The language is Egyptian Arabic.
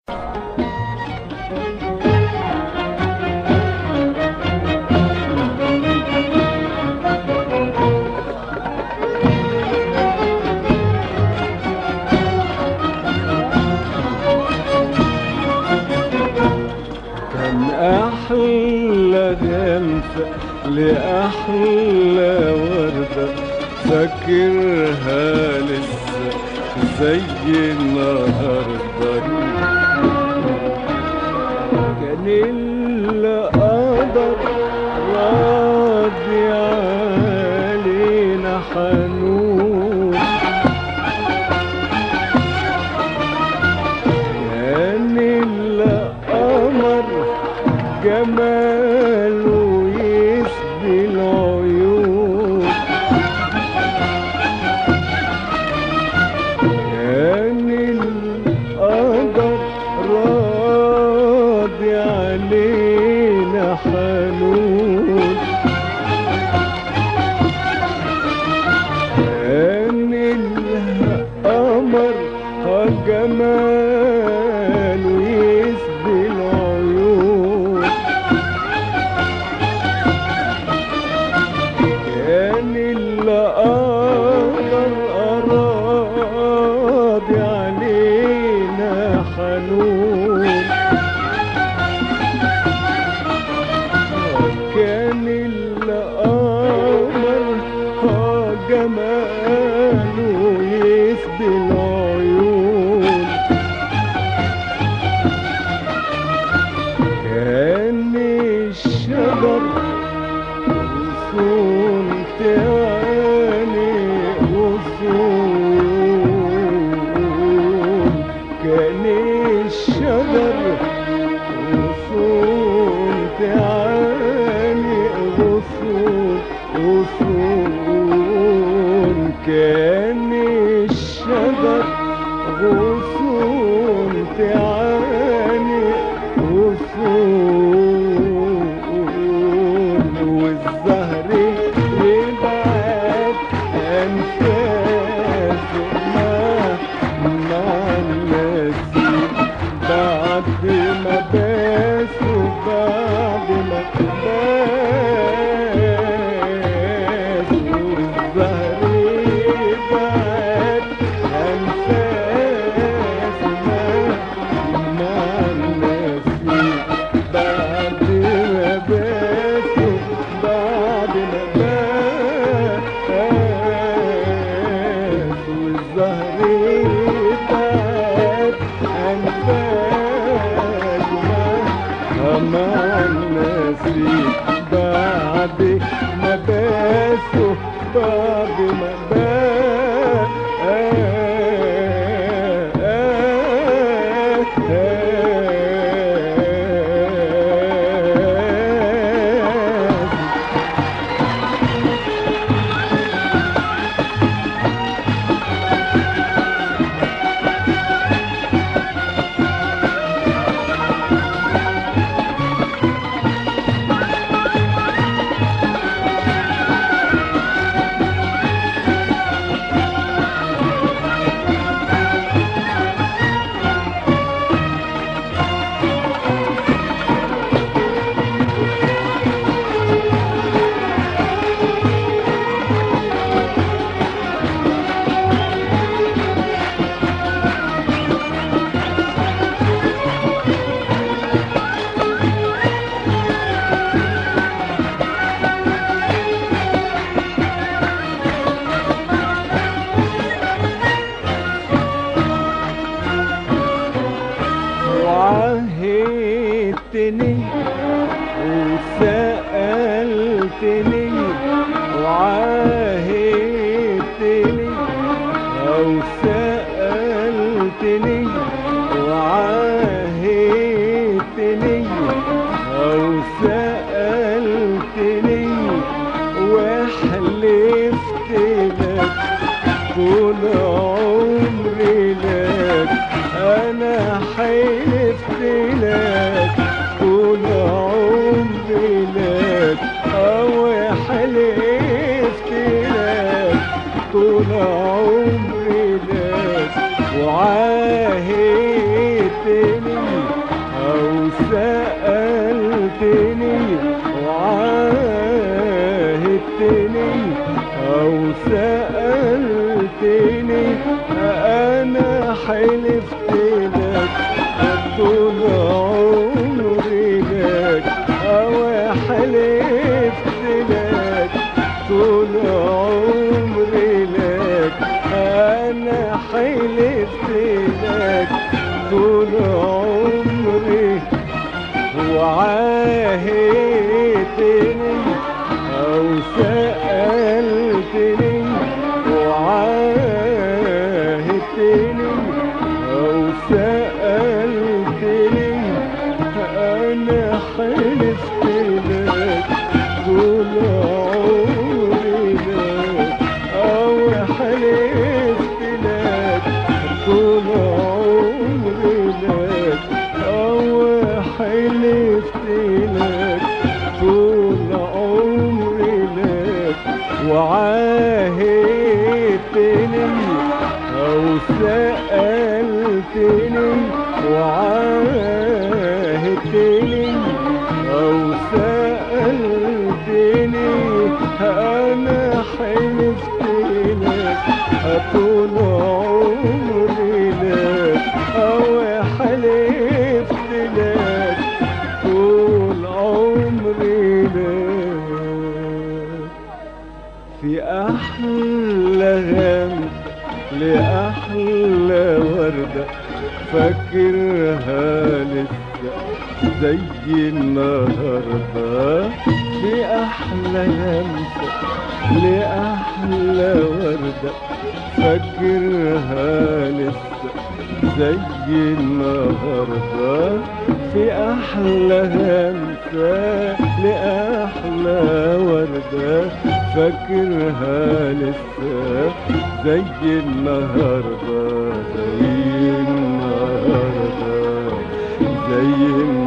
كان أحلى غمسة لأحلى وردة فاكرها لسه زي النهاردة كان اللي قدر راضي علينا حنون كان القمر جماله يسبي العيون كان القدر راضي علينا حنون كان القمر جماله يسبي العيون كان القمر أراضي علينا حنون كان القمر ها جماله يسبي العيون كان الشجر غصون تعاني غصون كان الشجر غصون تعاني غصون غصون كان الشجر غصون تعاني غصون والزهر يبعد أنفاس ما مع النسيم بعد ما باس وبعد ما باس والزهر يبعد أنفاس ما مع النسيم بعد ما باس بعد ما باس والزهر يبعد أنفاس مع النسيم بعد ما باس بعد ما باس وعهدتني وسألتني وعاهدتني أو سألتني وعاهدتني أو سألتني وحلفت لك طول عمري لك انا حلفت لك طول عمري لك او حلفت لك طول عمري لك وعاهدتني وعاهدتني او سألتني انا حلفت لك طول عمري لك او حلفت لك طول عمري لك انا حلفت لك طول عمري وعاهدتني او سألتني وعاهدتني او سألتني انا حلفت لك طول عمري لك او حلفت لك طول عمري لك او حلفت لك طول عمري لك وعاهدتني او سألتني وعاهدتني او سألتني انا حلفت لك طول عمري لك او حلفت لك طول عمري لك في احلى غمزة لاحلى وردة فاكرها لسه زي النهارده في احلى غمزة لاحلى وردة فاكرها لسه زي النهارده في احلى همسة لاحلى وردة فاكرها لسه زي النهارده زي النهارده زي النهارده